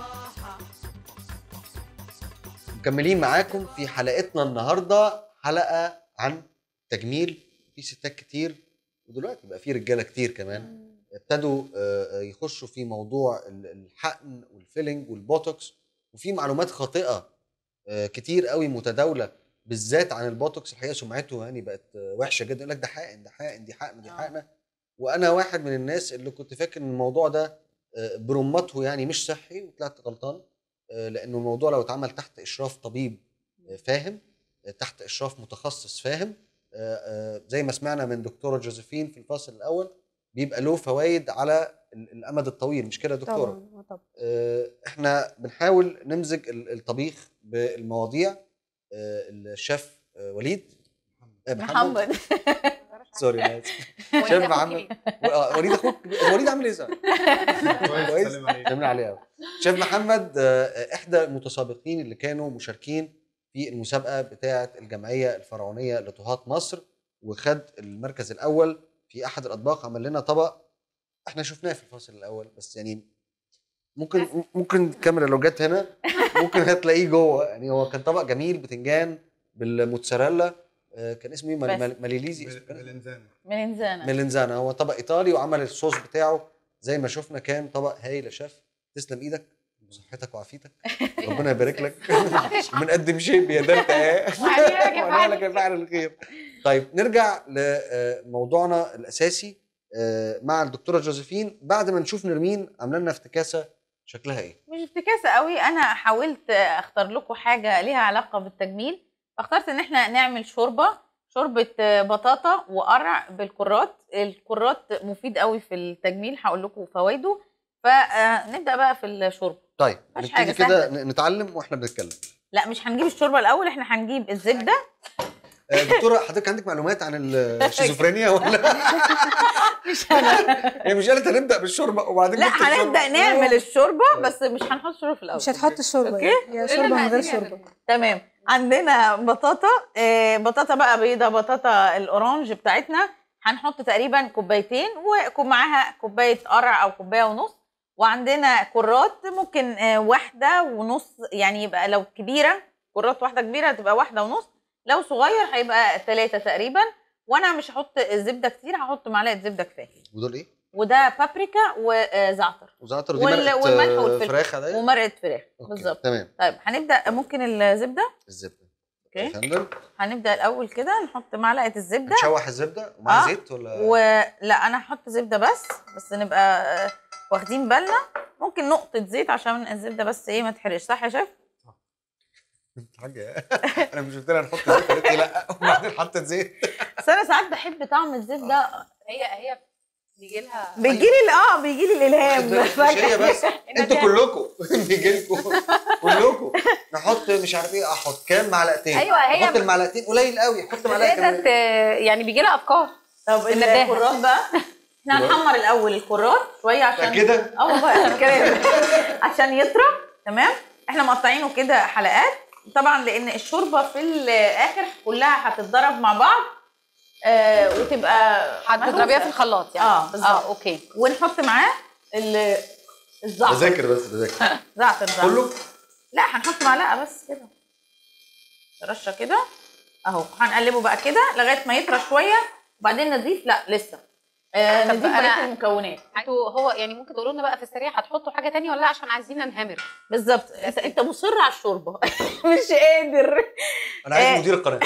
مكملين معاكم في حلقتنا النهارده حلقه عن تجميل في ستات كتير ودلوقتي بقى في رجاله كتير كمان ابتدوا آه، آه، يخشوا في موضوع ال- الحقن والفيلنج والبوتوكس وفي معلومات خاطئه آه، كتير قوي متداوله بالذات عن البوتوكس الحقيقه سمعته يعني بقت آه، وحشه جدا يقول لك ده حقن ده حقن دي حقن دي آه. حقنه وانا واحد من الناس اللي كنت فاكر ان الموضوع ده آه، برمته يعني مش صحي وطلعت غلطان آه، لانه الموضوع لو اتعمل تحت اشراف طبيب آه، فاهم آه، تحت اشراف متخصص فاهم آه، آه، زي ما سمعنا من دكتوره جوزيفين في الفصل الاول بيبقى له فوائد على ال- الامد الطويل مش كده يا دكتوره طبعا آه طبعا آه، احنا بنحاول نمزج ال- الطبيخ بالمواضيع آه، الشيف آه، وليد آه، محمد سوري انا اسف شيف محمد و- آه، وليد اخوك وليد عامل ايه صح؟ كويس سلم عليك سلمنا عليه أوي. شيف محمد آه، احدى المتسابقين اللي كانوا مشاركين في المسابقه بتاعه الجمعيه الفرعونيه لطهاة مصر وخد المركز الاول في احد الاطباق عمل لنا طبق احنا شفناه في الفصل الاول بس يعني ممكن ممكن الكاميرا لو جت هنا ممكن هتلاقيه جوه يعني هو كان طبق جميل بتنجان بالموتزاريلا آه، كان اسمه ايه مال- بس. مال- ماليليزي اسمه كان؟ بالانزان من انزانا ميلنزانا هو طبق ايطالي وعمل الصوص بتاعه زي ما شفنا كان طبق هايل يا شيف تسلم ايدك وصحتك وعافيتك ربنا يبارك لك بنقدم شيء بيدلت اهي وعليها لك فعل الخير طيب نرجع لموضوعنا الاساسي آه، مع الدكتوره جوزيفين بعد ما نشوف نرمين عامله لنا افتكاسه شكلها ايه مش افتكاسه قوي انا حاولت اختار لكم حاجه ليها علاقه بالتجميل فاخترت ان احنا نعمل شوربه شوربه بطاطا وقرع بالكرات الكرات مفيد قوي في التجميل هقول لكم فوائده فنبدا بقى في الشوربه طيب مفيش حاجة نبتدي كده سهلة. ن- نتعلم واحنا بنتكلم لا مش هنجيب الشوربه الاول احنا هنجيب الزبده آه، دكتوره حضرتك عندك معلومات عن الشيزوفرينيا ولا مش انا هي مش قالت هنبدا بالشوربه وبعدين لا جبت الشوربة؟ هنبدا نعمل الشوربه بس مش هنحط شوربه في الاول مش هتحط الشوربه أوكي. يعني. هي شوربه من غير شوربه تمام عندنا بطاطا آه، بطاطا بقى بيضه بطاطا الاورانج بتاعتنا هنحط تقريبا كوبايتين ومعاها كوبايه قرع او كوبايه ونص وعندنا كرات ممكن آه، واحده ونص يعني يبقى لو كبيره كرات واحده كبيره تبقى واحده ونص لو صغير هيبقى ثلاثه تقريبا وانا مش هحط زبده كتير هحط معلقه زبده كفايه ودول ايه؟ وده بابريكا وزعتر وزعتر دي وال- مرقه والملح آه، والفلفل. فراخ عاديه ومرقه فراخ أوكي، بالظبط تمام طيب هنبدا ممكن الزبده الزبده اوكي يا فندم هنبدا الاول كده نحط معلقه الزبده نشوح الزبده ومعاها آه، زيت ولا ولا انا هحط زبده بس بس نبقى آه، واخدين بالنا ممكن نقطه زيت عشان الزبده بس ايه ما تحرقش صح يا شيف حاجه انا مش قلت لها نحط زيت قالت لي لا وبعدين حطت زيت بس انا ساعات بحب طعم الزبده هي هي بيجي لها بيجي لي اه بيجي لي الالهام مش هي بس انتوا كلكم بيجي لكم كلكم نحط مش عارف ايه احط كام معلقتين أيوة، هي احط المعلقتين قليل قوي حط معلقه تقدر ت- كمان يعني بيجي لها افكار طب النباهة. الكرات بقى احنا هنحمر الاول الكرات شويه عشان كده اه والله الكلام عشان يطرى تمام احنا مقطعينه كده حلقات طبعا لان الشوربه في الاخر كلها هتتضرب مع بعض آه وتبقى هتضربيها في مهروسة. الخلاط يعني اه بالظبط اه اوكي ونحط معاه ال- الزعتر بذاكر بس بذاكر زعتر زعتر كله لا هنحط معلقه بس كده رشه كده اهو هنقلبه بقى كده لغايه ما يطرى شويه وبعدين نضيف لا لسه آه طب نضيف أنا- بقيه المكونات انتوا هو يعني ممكن تقولوا لنا بقى في السريع هتحطوا حاجه تانية ولا لا عشان عايزين ننهمر بالظبط انت انت مصر على الشوربه مش قادر انا عايز آه. مدير القناه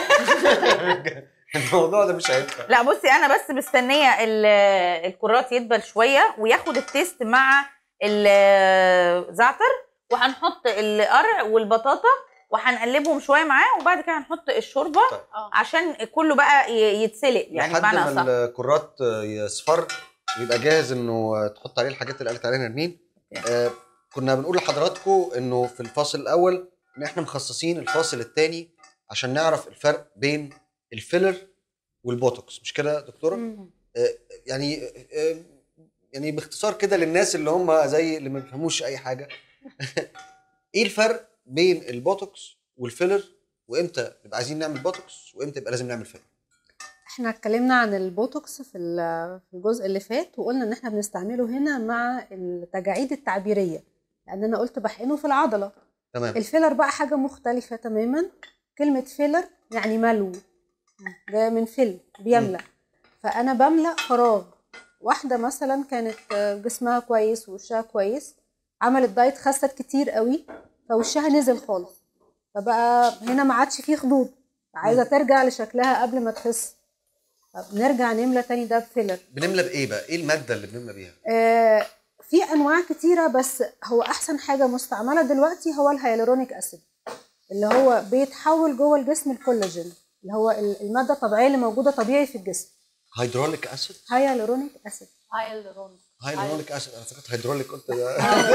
الموضوع ده مش هينفع لا بصي انا بس مستنيه ال- الكرات يدبل شويه وياخد التيست مع الزعتر وهنحط القرع والبطاطا وهنقلبهم شويه معاه وبعد كده هنحط الشوربه طيب. اه عشان كله بقى ي- يتسلق يعني لحد بمعنى ما اصح الكرات يصفر ويبقى جاهز انه تحط عليه الحاجات اللي قالت عليها نرمين آه كنا بنقول لحضراتكم انه في الفاصل الاول ان احنا مخصصين الفاصل الثاني عشان نعرف الفرق بين الفيلر والبوتوكس مش كده يا دكتوره؟ يعني آه، يعني باختصار كده للناس اللي هم زي اللي ما بيفهموش اي حاجه ايه الفرق بين البوتوكس والفيلر وامتى نبقى عايزين نعمل بوتوكس وامتى يبقى لازم نعمل فيلر احنا اتكلمنا عن البوتوكس في ال- في الجزء اللي فات وقلنا ان احنا بنستعمله هنا مع التجاعيد التعبيريه لان انا قلت بحقنه في العضله تمام الفيلر بقى حاجه مختلفه تماما كلمه فيلر يعني ملو جايه من فيل بيملى فانا بملأ فراغ واحده مثلا كانت آه، جسمها كويس ووشها كويس عملت دايت خست كتير قوي فوشها نزل خالص فبقى هنا ما عادش فيه خدود عايزه ترجع لشكلها قبل ما تخس طب نرجع نملى تاني ده بفيلر بنملى بايه بقى ايه الماده اللي بنملى بيها آه، في انواع كتيره بس هو احسن حاجه مستعمله دلوقتي هو الهيالورونيك اسيد اللي هو بيتحول جوه الجسم الكولاجين اللي هو ال- الماده الطبيعيه اللي موجوده طبيعي في الجسم هيدروليك اسيد هيالورونيك اسيد هايلورون هيدروليك اسيد انا فكرت هيدروليك قلت ده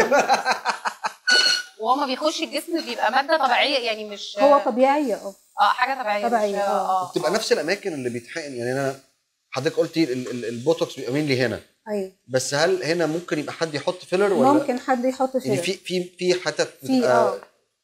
وهو ما بيخش الجسم بيبقى ماده طبيعيه يعني مش هو طبيعيه اه اه حاجه طبيعيه طبيعية، مش- آه. بتبقى نفس الاماكن اللي بيتحقن يعني انا حضرتك قلتي ال- ال- البوتوكس بيبقى مين لي هنا ايوه بس هل هنا ممكن يبقى حد يحط فيلر ولا ممكن حد يحط يعني فيلر في في في حتت في بتبقى اه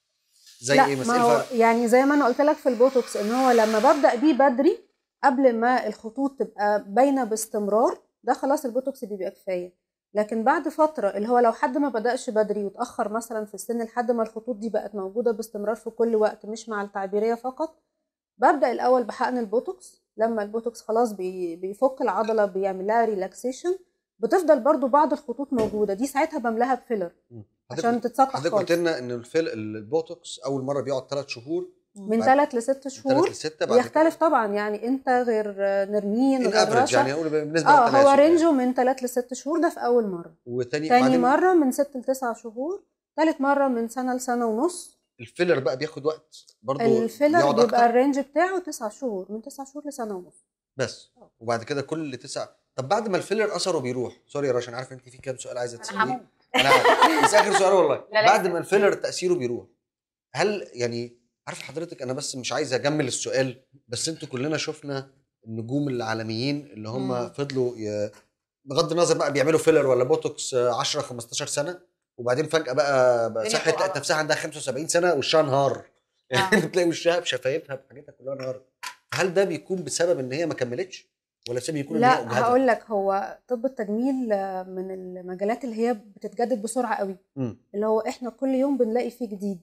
زي لا ايه ما مثلا هو الفرق؟ يعني زي ما انا قلت لك في البوتوكس ان هو لما ببدا بيه بدري قبل ما الخطوط تبقى باينه باستمرار ده خلاص البوتوكس بيبقى كفايه لكن بعد فتره اللي هو لو حد ما بداش بدري وتاخر مثلا في السن لحد ما الخطوط دي بقت موجوده باستمرار في كل وقت مش مع التعبيريه فقط ببدا الاول بحقن البوتوكس لما البوتوكس خلاص بي بيفك العضله بيعمل لها ريلاكسيشن بتفضل برضو بعض الخطوط موجوده دي ساعتها بملاها بفيلر حضرتك- عشان تتسطح حضرتك خالص قلت لنا ان الفيل البوتوكس اول مره بيقعد ثلاث شهور من بعد- ثلاث لست ثلاث شهور لسته بعد بيختلف طبعا يعني انت غير نرمين ان غير افريج رشا يعني اقول بالنسبه اه للتناسب هو يعني. رينجه من ثلاث لست شهور ده في اول مره وتاني تاني بعدين مره من ست لتسع شهور ثالث مره من سنه لسنه ونص الفيلر بقى بياخد وقت برضه الفيلر بيقعد بيبقى أكتر؟ الرينج بتاعه تسع شهور من تسع شهور لسنه ونص بس وبعد كده كل تسع طب بعد ما الفيلر اثره بيروح سوري يا رشا انا عارف انت في كام سؤال عايزه انا تساليه هموت انا عارف بس اخر سؤال والله لا، لا. بعد ما الفيلر تاثيره بيروح هل يعني عارف حضرتك انا بس مش عايز اجمل السؤال بس انتوا كلنا شفنا النجوم العالميين اللي هم مم. فضلوا ي... بغض النظر بقى بيعملوا فيلر ولا بوتوكس آه، 10 15 سنه وبعدين فجاه بقى, بقى الدنيا صحه بتقع. لقت نفسها عندها 75 سنه وشها انهار يعني بتلاقي وشها بشفايفها بحاجاتها كلها انهارت هل ده بيكون بسبب ان هي ما كملتش ولا بسبب يكون ان هي لا اجهدت؟ هقول لك هو طب التجميل آه، من المجالات اللي هي بتتجدد بسرعه قوي مم. اللي هو احنا كل يوم بنلاقي فيه جديد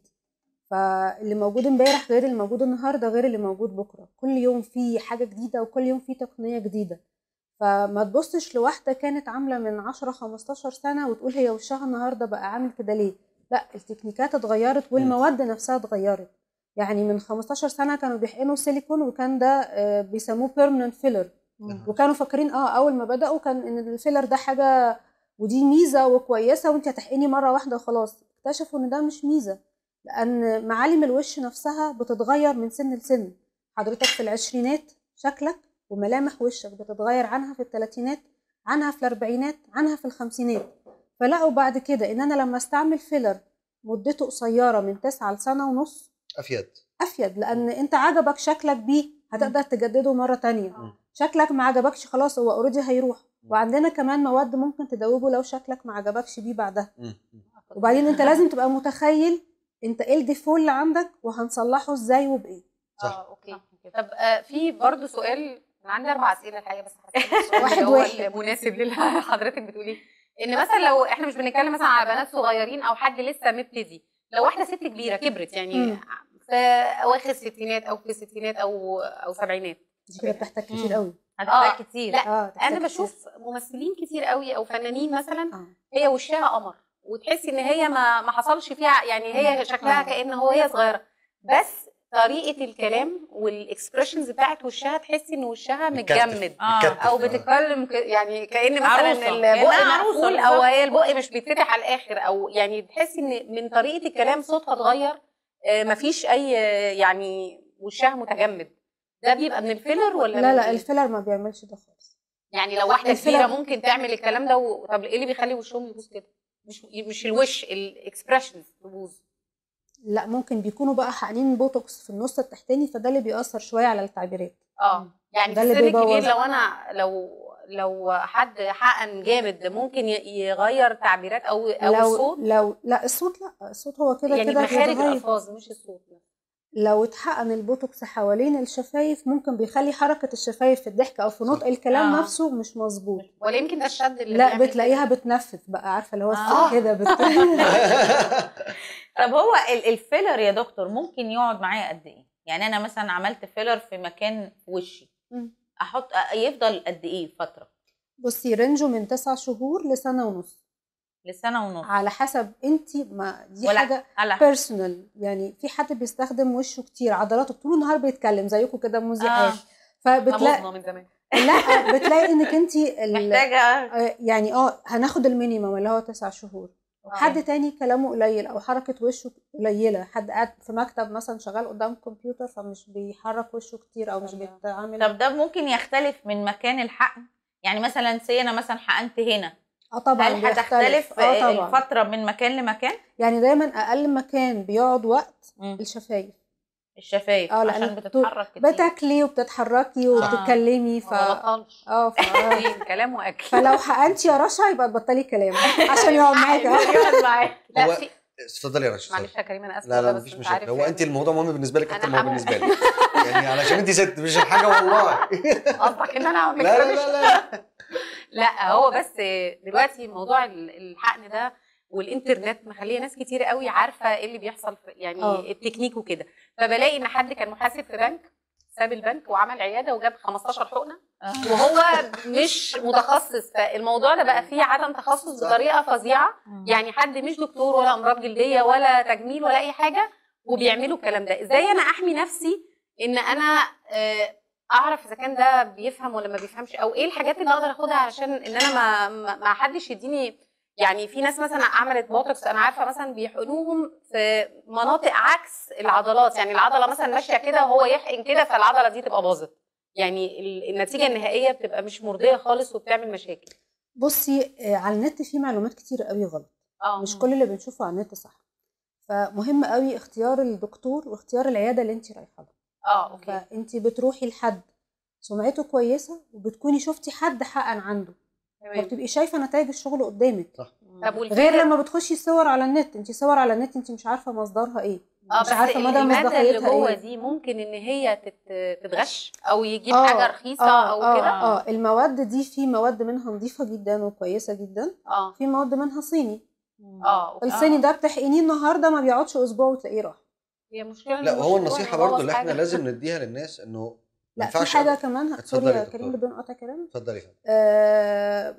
فاللي موجود امبارح غير اللي موجود النهارده غير اللي موجود بكره كل يوم في حاجه جديده وكل يوم في تقنيه جديده فما تبصش لواحده كانت عامله من 10 15 سنه وتقول هي وشها النهارده بقى عامل كده ليه لا التكنيكات اتغيرت والمواد نفسها اتغيرت يعني من 15 سنه كانوا بيحقنوا سيليكون وكان ده آه، بيسموه بيرمننت فيلر وكانوا فاكرين اه اول ما بداوا كان ان الفيلر ده حاجه ودي ميزه وكويسه وانت هتحقني مره واحده وخلاص اكتشفوا ان ده مش ميزه لان معالم الوش نفسها بتتغير من سن لسن حضرتك في العشرينات شكلك وملامح وشك بتتغير عنها في الثلاثينات عنها في الاربعينات عنها في الخمسينات فلقوا بعد كده ان انا لما استعمل فيلر مدته قصيره من تسعة لسنه ونص افيد افيد لان انت عجبك شكلك بيه هتقدر تجدده مره تانية مم. شكلك ما عجبكش خلاص هو اوريدي هيروح وعندنا كمان مواد ممكن تدوبه لو شكلك ما عجبكش بيه بعدها مم. مم. وبعدين انت لازم تبقى متخيل انت ايه الديفول اللي عندك وهنصلحه ازاي وبايه صح. اه اوكي طب آه في برضه سؤال انا عندي اربع اسئله الحقيقه بس هسأل السؤال واحد اللي هو واحد. المناسب اللي حضرتك بتقوليه ان مثلا لو احنا مش بنتكلم مثلا على بنات صغيرين او حد لسه مبتدي لو واحده ست كبيره كبرت يعني مم. في اواخر الستينات او في الستينات او او سبعينات دي كده بتحتاج كتير مم. قوي هتحتاج آه، كتير لا، اه تحتاج انا كتير. بشوف ممثلين كتير قوي او فنانين مثلا اه هي وشها قمر وتحسي ان هي ما ما حصلش فيها يعني هي شكلها آه. كأن هو هي صغيره بس طريقه الكلام والاكسبريشنز بتاعت وشها تحسي ان وشها متكتف. متجمد آه. متكتف. او بتتكلم ك- يعني كأن مثلا عروسة. البق كأنها عروسة مقفول او بالظبط. هي البق مش بيتفتح على الاخر او يعني تحسي ان من طريقه الكلام صوتها اتغير آه، مفيش اي يعني وشها متجمد ده بيبقى من الفيلر ولا لا من لا إيه؟ الفيلر ما بيعملش ده خالص يعني لو واحده الفيلر- كبيره ممكن تعمل الكلام ده و... طب ايه اللي بيخلي وشهم يبوظ كده مش مش الوش الاكسبريشنز تبوظ لا ممكن بيكونوا بقى حقنين بوتوكس في النص التحتاني فده اللي بيأثر شويه على التعبيرات اه يعني ده في اللي السن الكبير بيبوظ. لو انا لو لو حد حقن جامد ممكن ي- يغير تعبيرات او او لو الصوت لو لا الصوت لا الصوت هو كده يعني كده مخارج بيتغير. الالفاظ مش الصوت لو اتحقن البوتوكس حوالين الشفايف ممكن بيخلي حركه الشفايف في الضحك او في نطق الكلام آه. نفسه مش مظبوط ولا يمكن ده الشد اللي لا بيعمل بتلاقيها بتنفذ بقى عارفه اللي هو آه. كده بت... طب هو ال- الفيلر يا دكتور ممكن يقعد معايا قد ايه يعني انا مثلا عملت فيلر في مكان في وشي مم. احط يفضل قد ايه فتره بصي رينجه من تسع شهور لسنه ونص لسنه ونص على حسب انت ما دي ولا حاجه على بيرسونال يعني في حد بيستخدم وشه كتير عضلاته طول النهار بيتكلم زيكم كده مذيعات آه. فبتلاقي بتلاقي من زمان لا بتلاقي انك انت محتاجه يعني اه هناخد المينيمم اللي هو تسع شهور حد تاني كلامه قليل او حركه وشه قليله حد قاعد في مكتب مثلا شغال قدام كمبيوتر فمش بيحرك وشه كتير او مش بيتعامل طب ده ممكن يختلف من مكان الحقن يعني مثلا سي انا مثلا حقنت هنا اه طبعا هل بيختلف. هتختلف اه طبعا الفتره من مكان لمكان يعني دايما اقل مكان بيقعد وقت مم. الشفايف الشفايف اه لأن عشان بتتحرك كتير بتاكلي وبتتحركي وبتتكلمي ف ما بطلش اه ف... كلام واكل فلو حقنتي يا رشا يبقى تبطلي كلام عشان يقعد معاكي يقعد معايا لا هو- في اتفضلي يا رشا معلش اتفضلي. يا كريم انا اسفه لا لا والله، بس مفيش مش مشاكل عارف هو يعني. انت الموضوع مهم بالنسبه لك أنا اكتر ما هو هموت. بالنسبه لي يعني علشان انت ست مش الحاجه والله قصدك ان انا اعمل لا كده لا مش- لا لا لا هو بس دلوقتي موضوع ال- الحقن ده والانترنت مخليه ناس كتير قوي عارفه ايه اللي بيحصل في يعني آه. التكنيك وكده فبلاقي ان حد كان محاسب في بنك ساب البنك وعمل عياده وجاب 15 حقنه آه. وهو مش متخصص فالموضوع ده بقى فيه عدم تخصص صح. بطريقه فظيعه يعني حد مش دكتور ولا امراض جلديه ولا تجميل ولا اي حاجه وبيعملوا الكلام ده ازاي انا احمي نفسي ان انا آه، اعرف اذا كان ده بيفهم ولا ما بيفهمش او ايه الحاجات اللي اقدر اخدها علشان ان انا ما ما ما حدش يديني يعني في ناس مثلا عملت بوتوكس انا عارفه مثلا بيحقنوهم في مناطق عكس العضلات يعني العضله مثلا ماشيه كده وهو يحقن كده فالعضله دي تبقى باظت يعني ال- النتيجه النهائيه بتبقى مش مرضيه خالص وبتعمل مشاكل بصي آه، على النت في معلومات كتير قوي غلط اه مش كل اللي بنشوفه على النت صح فمهم قوي اختيار الدكتور واختيار العياده اللي انت رايحه لها اه اوكي فانت بتروحي لحد سمعته كويسه وبتكوني شفتي حد حقن عنده تمام فبتبقي شايفه نتائج الشغل قدامك طب والفكرة- غير لما بتخشي صور على النت انت صور على النت انت مش عارفه مصدرها ايه اه مش بس عارفه مدى المادة اللي مصداقيتها جوه ايه دي ممكن ان هي تت- تتغش او يجيب آه، حاجه رخيصه اه او اه كده اه المواد دي في مواد منها نظيفه جدا وكويسه جدا اه في مواد منها صيني اه أوكي. الصيني ده بتحقنيه النهارده ما بيقعدش اسبوع وتلاقيه راح هي مشكله لا إن هو مش النصيحه جوه برضو اللي احنا حاجة. لازم نديها للناس انه ما لا في ينفعش حاجه أبداً. كمان اتفضلي سوري يا يا دكتور. كريم بدون قطع كلام اتفضلي يا فندم. آه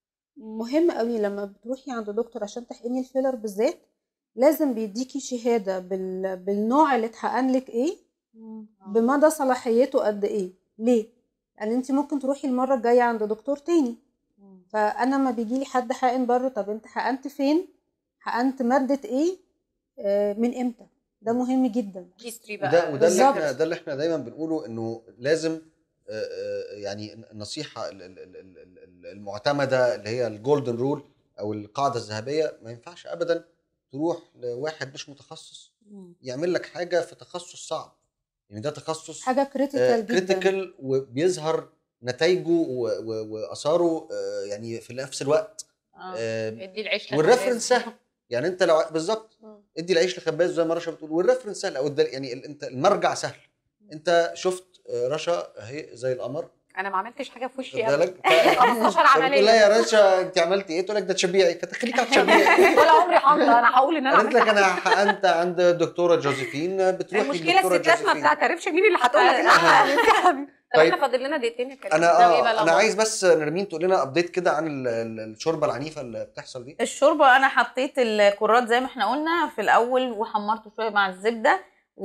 مهم قوي لما بتروحي عند دكتور عشان تحقني الفيلر بالذات لازم بيديكي شهاده بال... بالنوع اللي اتحقن لك ايه بمدى صلاحيته قد ايه ليه لان انت ممكن تروحي المره الجايه عند دكتور تاني فانا لما بيجي لي حد حقن بره طب انت حقنت فين حقنت ماده ايه آه من امتى ده مهم جدا هيستوري بقى وده وده اللي بالظبط. احنا ده اللي احنا دايما بنقوله انه لازم آه، آه، يعني النصيحه ال- ال- ال- ال- ال- المعتمده اللي هي الجولدن رول او القاعده الذهبيه ما ينفعش ابدا تروح لواحد مش متخصص يعمل لك حاجه في تخصص صعب يعني ده تخصص حاجه كريتيكال جدا كريتيكال وبيظهر نتائجه و- و- واثاره آه، يعني في نفس الوقت آه، ادي العيش والريفرنس سهل يعني انت لو بالظبط مم. ادي العيش لخباز زي ما رشا بتقول والريفرنس سهل او الدل... يعني ال- انت المرجع سهل انت شفت آه، رشا اهي زي القمر انا ما عملتش حاجه في وشي واخد أبداً. بالك ف- 15 فبتقول لها عمليه يا رشا انت عملتي ايه تقول لك ده تشبيعي فتخليك على تشبيعي ولا عمري حاطه انا هقول ان انا قالت لك عملت انا حقنت عند الدكتوره جوزيفين بتروحي المشكله للدكتوره الستات ما جوزيفين بتعترفش مين اللي هتقول لك ان انا عملت يا حبيبي طب طيب. احنا فاضل لنا دقيقتين يا كريم انا ده إيه بقى اه انا الأخبار؟ عايز بس نرمين تقول لنا ابديت كده عن ال- ال- الشوربه العنيفه اللي بتحصل دي الشوربه انا حطيت الكرات زي ما احنا قلنا في الاول وحمرته شويه مع الزبده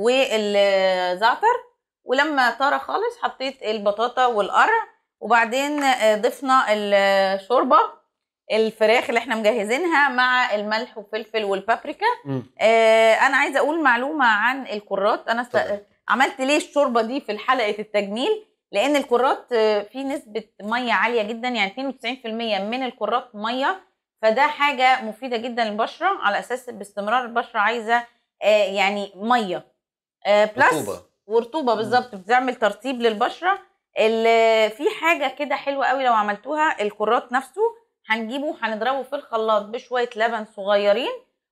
والزعتر ولما طرى خالص حطيت البطاطا والقرع وبعدين آه، ضفنا الشوربه الفراخ اللي احنا مجهزينها مع الملح والفلفل والبابريكا مم. آه انا عايزه اقول معلومه عن الكرات انا است... اتفضل. عملت ليه الشوربه دي في حلقه التجميل لان الكرات آه، في نسبه ميه عاليه جدا يعني 92% من الكرات ميه فده حاجه مفيده جدا للبشره على اساس باستمرار البشره عايزه آه، يعني ميه آه، بلس رطوبه ورطوبه بالظبط بتعمل ترطيب للبشره ال- في حاجه كده حلوه قوي لو عملتوها الكرات نفسه هنجيبه هنضربه في الخلاط بشويه لبن صغيرين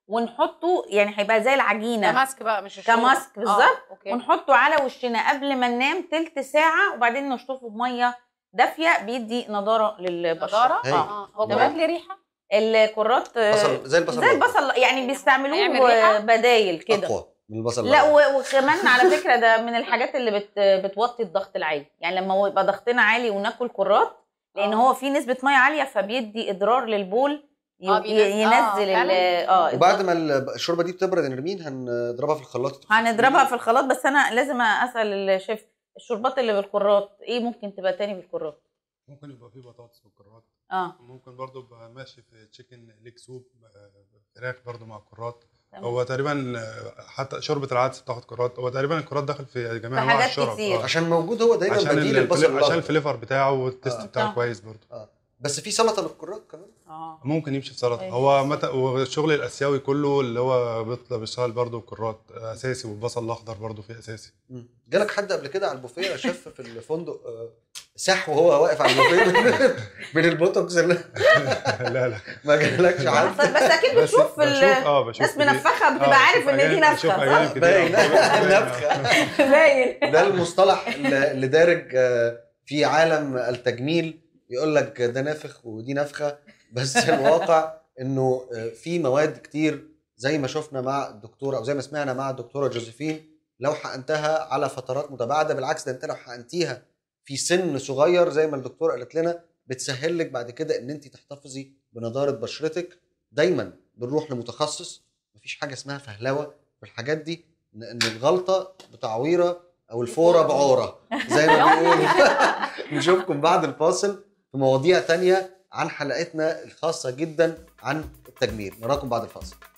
ونحطه يعني هيبقى زي العجينه كماسك بقى مش الشوربة. كماسك آه، بالظبط. اوكي ونحطه على وشنا قبل ما ننام تلت ساعه وبعدين نشطفه بميه دافيه بيدي نضاره للبشره نضاره هاي. اه هو تمام. كمان ليه ريحه الكرات آه، بصل زي البصل زي الأخضر. البصل يعني بيستعملوه هيعمل ريحة؟ بدايل كده اقوى من البصل لا الأخضر. و- وكمان على فكره ده من الحاجات اللي بت بتوطي الضغط العالي يعني لما هو يبقى ضغطنا عالي وناكل كرات لان آه. هو فيه نسبه ميه عاليه فبيدي اضرار للبول ي- آه، بينزل- آه، ينزل ال- فعلاً. اه وبعد الضغط. ما ال- الشوربه دي بتبرد يا نرمين هنضربها في الخلاط هنضربها في الخلاط بس انا لازم اسال الشيف الشوربات اللي بالكرات ايه ممكن تبقى تاني بالكرات ممكن يبقى فيه بطاطس بالكرات اه ممكن برضو يبقى ماشي في تشيكن ليك سوب آه، فراخ برضو مع كرات تمام. هو تقريبا آه، حتى شوربه العدس بتاخد كرات هو تقريبا الكرات داخل في جميع في انواع حاجات الشرب كتير. آه. عشان موجود هو دايما عشان بديل ال- البصل عشان الأخضر. الفليفر بتاعه والتيست آه. بتاعه آه. كويس برضو بس في سلطه بالكرات كمان اه ممكن يمشي في سلطه كويس. هو متى والشغل الاسيوي كله اللي هو بيطلب بيشتغل برضو بكرات آه، اساسي والبصل الاخضر برضو فيه اساسي مم. جالك حد قبل كده على البوفيه يا شيف في الفندق آه، سح وهو واقف على البوفيه من- من البوتوكس اللي لا لا ما جالكش حد بس بس اكيد بس بتشوف في بشوف ال- اه بشوف ناس كتير. منفخه آه، بتبقى عارف بشوف ان دي أجانب- بشوف نفخه أجانب صح؟ كتير. باين. آه، نفخة. باين ده المصطلح اللي اللي دارج آه، في عالم التجميل يقول لك ده نافخ ودي نفخه بس الواقع انه آه، في مواد كتير زي ما شفنا مع الدكتوره او زي ما سمعنا مع الدكتوره جوزيفين لو حقنتها على فترات متباعده بالعكس ده انت لو حقنتيها في سن صغير زي ما الدكتوره قالت لنا بتسهل لك بعد كده ان انت تحتفظي بنضاره بشرتك دايما بنروح لمتخصص مفيش حاجه اسمها فهلوه في الحاجات دي ان إن الغلطه بتعويره او الفوره بعوره زي ما بيقولوا نشوفكم بعد الفاصل في مواضيع تانية عن حلقتنا الخاصة جدا عن التجميل نراكم بعد الفاصل